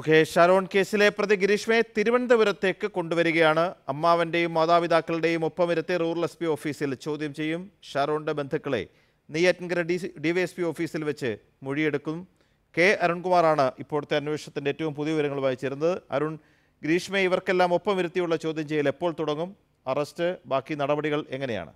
Okay Sharon കേസിലെ പ്രതി ഗിരീഷ്മയെ തിരുവനന്തപുരത്തേക്ക് കൊണ്ടുവരികയാണ് അമ്മാവന്റെയും മാതാപിതാക്കളുടെയും ഒപ്പമിരുത്തി റൂറൽ എസ് പി ഓഫീസിൽ ചോദ്യം ചെയ്യും ഷാരോണിന്റെ ബന്ധുക്കളെ നെയ്യാറ്റിൻകര ഡി ഡിവൈഎസ്പി ഓഫീസിൽ വെച്ച് മൊഴിയെടുക്കും കെ അരുൺകുമാറാണ് ഇപ്പോഴത്തെ അന്വേഷണത്തിന്റെ ഏറ്റവും പുതിയ വിവരങ്ങളുമായി ചേരുന്നത് അരുൺ ഗ്രീഷ്മയെ ഇവർക്കെല്ലാം ഒപ്പമിരുത്തിയുള്ള ചോദ്യം ചെയ്യൽ എപ്പോൾ തുടങ്ങും അറസ്റ്റ് ബാക്കി നടപടികൾ എങ്ങനെയാണ്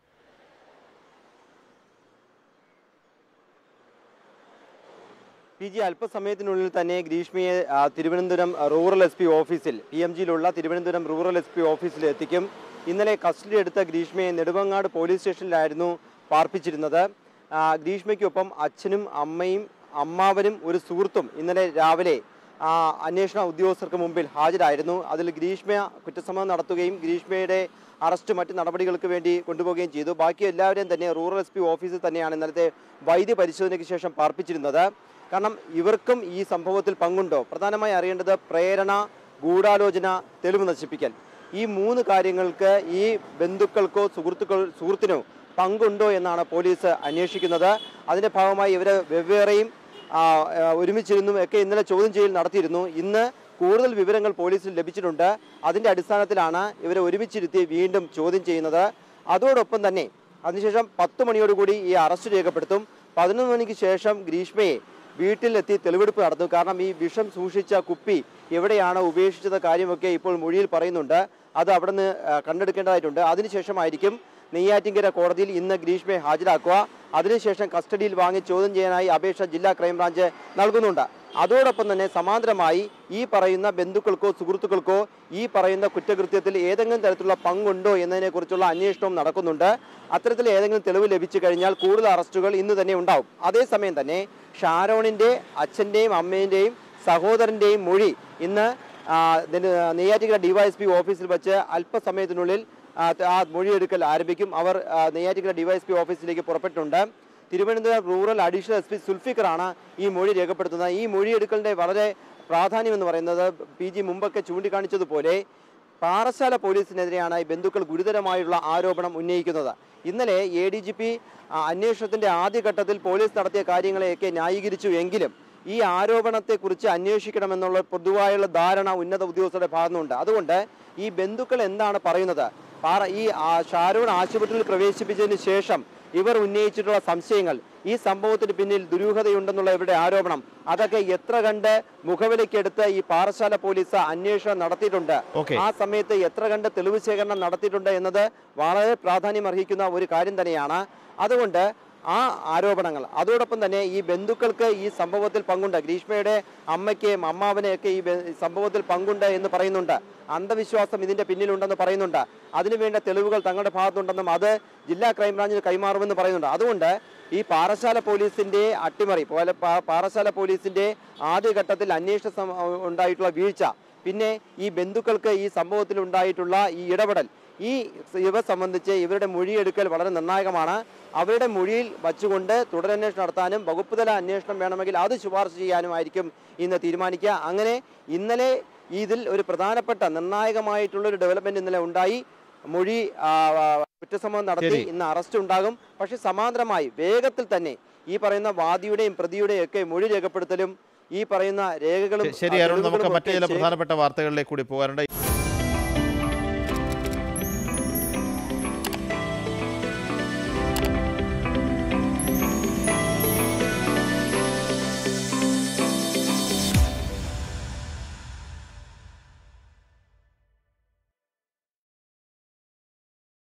പി ജി അല്പസമയത്തിനുള്ളിൽ തന്നെ ഗ്രീഷ്മയെ ആ, തിരുവനന്തപുരം റൂറൽ എസ് പി ഓഫീസിൽ പി എം ജിയിലുള്ള തിരുവനന്തപുരം റൂറൽ എസ് പി ഓഫീസിൽ എത്തിക്കും ഇന്നലെ കസ്റ്റഡി എടുത്ത ഗ്രീഷ്മയെ നെടുമങ്ങാട് പോലീസ് സ്റ്റേഷനിലായിരുന്നു പാർപ്പിച്ചിരുന്നത് ആ, ഗ്രീഷ്മയ്ക്കൊപ്പം അച്ഛനും അമ്മയും അമ്മാവനും ഒരു സുഹൃത്തും ഇന്നലെ രാവിലെ ആ, അന്വേഷണ ഉദ്യോഗസ്ഥർക്ക് മുമ്പിൽ ഹാജരായിരുന്നു അതിൽ ഗ്രീഷ്മ കുറ്റസമ്മതം നടത്തുകയും ഗ്രീഷ്മയുടെ അറസ്റ്റ് മറ്റ് നടപടികൾക്ക് വേണ്ടി കൊണ്ടുപോവുകയും ചെയ്തു ബാക്കി എല്ലാവരെയും തന്നെ റൂറൽ എസ് പി ഓഫീസിൽ തന്നെയാണ് ഇന്നലത്തെ വൈദ്യ പരിശോധനയ്ക്ക് ശേഷം പാർപ്പിച്ചിരുന്നത് കാരണം ഇവർക്കും ഈ സംഭവത്തിൽ പങ്കുണ്ടോ പ്രധാനമായി അറിയേണ്ടത് പ്രേരണ ഗൂഢാലോചന തെളിവ് നശിപ്പിക്കൽ ഈ മൂന്ന് കാര്യങ്ങൾക്ക് ഈ ബന്ധുക്കൾക്കോ സുഹൃത്തുക്കൾ സുഹൃത്തിനോ പങ്കുണ്ടോ എന്നാണ് പോലീസ് അന്വേഷിക്കുന്നത് അതിന്റെ ഭാഗമായി ഇവരെ വെവ്വേറെയും ആ, ആ, ഒരുമിച്ചിരുന്നും ഒക്കെ ഇന്നലെ ചോദ്യം ചെയ്യൽ നടത്തിയിരുന്നു ഇന്ന് കൂടുതൽ വിവരങ്ങൾ പോലീസിൽ ലഭിച്ചിട്ടുണ്ട് അതിന്റെ അടിസ്ഥാനത്തിലാണ് ഇവരെ ഒരുമിച്ചിരുത്തി വീണ്ടും ചോദ്യം ചെയ്യുന്നത് അതോടൊപ്പം തന്നെ അതിനുശേഷം പത്ത് മണിയോടുകൂടി ഈ അറസ്റ്റ് രേഖപ്പെടുത്തും പതിനൊന്ന് മണിക്ക് ശേഷം ഗ്രീഷ്മയെ വീട്ടിലെത്തി തെളിവെടുപ്പ് നടത്തും കാരണം ഈ വിഷം സൂക്ഷിച്ച കുപ്പി എവിടെയാണ് ഉപേക്ഷിച്ചത് കാര്യമൊക്കെ ഇപ്പോൾ മൊഴിയിൽ പറയുന്നുണ്ട് അത് അവിടെ നിന്ന് കണ്ടെടുക്കേണ്ടതായിട്ടുണ്ട് അതിനുശേഷമായിരിക്കും നെയ്യാറ്റിങ്കര കോടതിയിൽ ഇന്ന് ഗ്രീഷ്മയെ ഹാജരാക്കുക അതിനുശേഷം കസ്റ്റഡിയിൽ വാങ്ങി ചോദ്യം ചെയ്യാനായി അപേക്ഷ ജില്ലാ ക്രൈംബ്രാഞ്ച് നൽകുന്നുണ്ട് അതോടൊപ്പം തന്നെ സമാന്തരമായി ഈ പറയുന്ന ബന്ധുക്കൾക്കോ സുഹൃത്തുക്കൾക്കോ ഈ പറയുന്ന കുറ്റകൃത്യത്തിൽ ഏതെങ്കിലും തരത്തിലുള്ള പങ്കുണ്ടോ എന്നതിനെക്കുറിച്ചുള്ള അന്വേഷണവും നടക്കുന്നുണ്ട് അത്തരത്തിൽ ഏതെങ്കിലും തെളിവ് ലഭിച്ചു കഴിഞ്ഞാൽ കൂടുതൽ അറസ്റ്റുകൾ ഇന്ന് തന്നെ ഉണ്ടാവും അതേസമയം തന്നെ ഷാരോണിന്റെ അച്ഛന്റെയും അമ്മേന്റെയും സഹോദരന്റെയും മൊഴി ഇന്ന് ആ, നെല്ല്- നെയ്യാറ്റിക്കര ഡിവൈഎസ്പി ഓഫീസിൽ വെച്ച് അല്പസമയത്തിനുള്ളിൽ ആ, ആ മൊഴിയെടുക്കൽ ആരംഭിക്കും അവർ ആ, നെയ്യാറ്റിക്കര ഡിവൈഎസ്പി ഓഫീസിലേക്ക് പുറപ്പെട്ടിട്ടുണ്ട് Thiruvananthapuram rural additional S P സുൽഫിക്കറാണ് ഈ മൊഴി രേഖപ്പെടുത്തുന്നത് ഈ മൊഴിയെടുക്കലിന്റെ വളരെ പ്രാധാന്യം എന്ന് പറയുന്നത് പി ജി മുമ്പൊക്കെ ചൂണ്ടിക്കാണിച്ചതുപോലെ പാറശാല പോലീസിനെതിരെയാണ് ഈ ബന്ധുക്കൾ ഗുരുതരമായുള്ള ആരോപണം ഉന്നയിക്കുന്നത് ഇന്നലെ എ ഡി ജി പി അന്വേഷണത്തിന്റെ ആദ്യഘട്ടത്തിൽ പോലീസ് നടത്തിയ കാര്യങ്ങളെയൊക്കെ ന്യായീകരിച്ചു എങ്കിലും ഈ ആരോപണത്തെക്കുറിച്ച് അന്വേഷിക്കണമെന്നുള്ള പൊതുവായുള്ള ധാരണ ഉന്നത ഉദ്യോഗസ്ഥരുടെ ഭാഗത്തുനിന്നുണ്ട് അതുകൊണ്ട് ഈ ബന്ധുക്കൾ എന്താണ് പറയുന്നത് പാറ ഈ ആ, ഷാരൂൺ ആശുപത്രിയിൽ പ്രവേശിപ്പിച്ചതിന് ശേഷം ഇവർ ഉന്നയിച്ചിട്ടുള്ള സംശയങ്ങൾ ഈ സംഭവത്തിന് പിന്നിൽ ദുരൂഹതയുണ്ടെന്നുള്ള ഇവരുടെ ആരോപണം അതൊക്കെ എത്ര കണ്ട് മുഖവിലക്കെടുത്ത് ഈ പാറശാല പോലീസ് അന്വേഷണം നടത്തിയിട്ടുണ്ട് ഓക്കെ ആ സമയത്ത് എത്ര കണ്ട് തെളിവ് ശേഖരണം നടത്തിയിട്ടുണ്ട് എന്നത് വളരെ പ്രാധാന്യം അർഹിക്കുന്ന ഒരു കാര്യം തന്നെയാണ് അതുകൊണ്ട് ആ ആരോപണങ്ങൾ അതോടൊപ്പം തന്നെ ഈ ബന്ധുക്കൾക്ക് ഈ സംഭവത്തിൽ പങ്കുണ്ട് ഗ്രീഷ്മയുടെ അമ്മയ്ക്കും അമ്മാവനെയൊക്കെ ഈ ബെ- സംഭവത്തിൽ പങ്കുണ്ട് എന്ന് പറയുന്നുണ്ട് അന്ധവിശ്വാസം ഇതിന്റെ പിന്നിലുണ്ടെന്ന് പറയുന്നുണ്ട് അതിനുവേണ്ട തെളിവുകൾ തങ്ങളുടെ ഭാഗത്തുണ്ടെന്നും അത് ജില്ലാ ക്രൈംബ്രാഞ്ചിന് കൈമാറുമെന്ന് പറയുന്നുണ്ട് അതുകൊണ്ട് ഈ പാറശാല പോലീസിന്റെ അട്ടിമറി പോലെ പാ- പാറശാല പോലീസിന്റെ ആദ്യഘട്ടത്തിൽ അന്വേഷണ സം- ഉണ്ടായിട്ടുള്ള വീഴ്ച പിന്നെ ഈ ബന്ധുക്കൾക്ക് ഈ സംഭവത്തിൽ ഉണ്ടായിട്ടുള്ള ഈ ഇടപെടൽ ഈ ഇവ സംബന്ധിച്ച് ഇവരുടെ മൊഴിയെടുക്കൽ വളരെ നിർണായകമാണ് അവരുടെ മൊഴിയിൽ വച്ചുകൊണ്ട് തുടരന്വേഷണം നടത്താനും വകുപ്പ് തല അന്വേഷണം വേണമെങ്കിൽ അത് ശുപാർശ ചെയ്യാനുമായിരിക്കും ഇന്ന് തീരുമാനിക്കുക അങ്ങനെ ഇന്നലെ ഇതിൽ ഒരു പ്രധാനപ്പെട്ട നിർണായകമായിട്ടുള്ള ഒരു ഡെവലപ്മെന്റ് ഇന്നലെ ഉണ്ടായി മൊഴി ആ, ആ, കുറ്റസമ്മതം നടത്തി ശരി. ഇന്ന് അറസ്റ്റ് ഉണ്ടാകും പക്ഷെ സമാന്തരമായി വേഗത്തിൽ തന്നെ ഈ പറയുന്ന വാദിയുടെയും പ്രതിയുടെയും ഒക്കെ മൊഴി രേഖപ്പെടുത്തലും ഈ പറയുന്ന രേഖകളും ശരി അരുൺ നമുക്ക് തെളിവുകളും മറ്റു ഒക്കെ ചില ശേ- പ്രധാനപ്പെട്ട വാർത്തകളിലേക്ക് കൂടി പോകാനുണ്ട്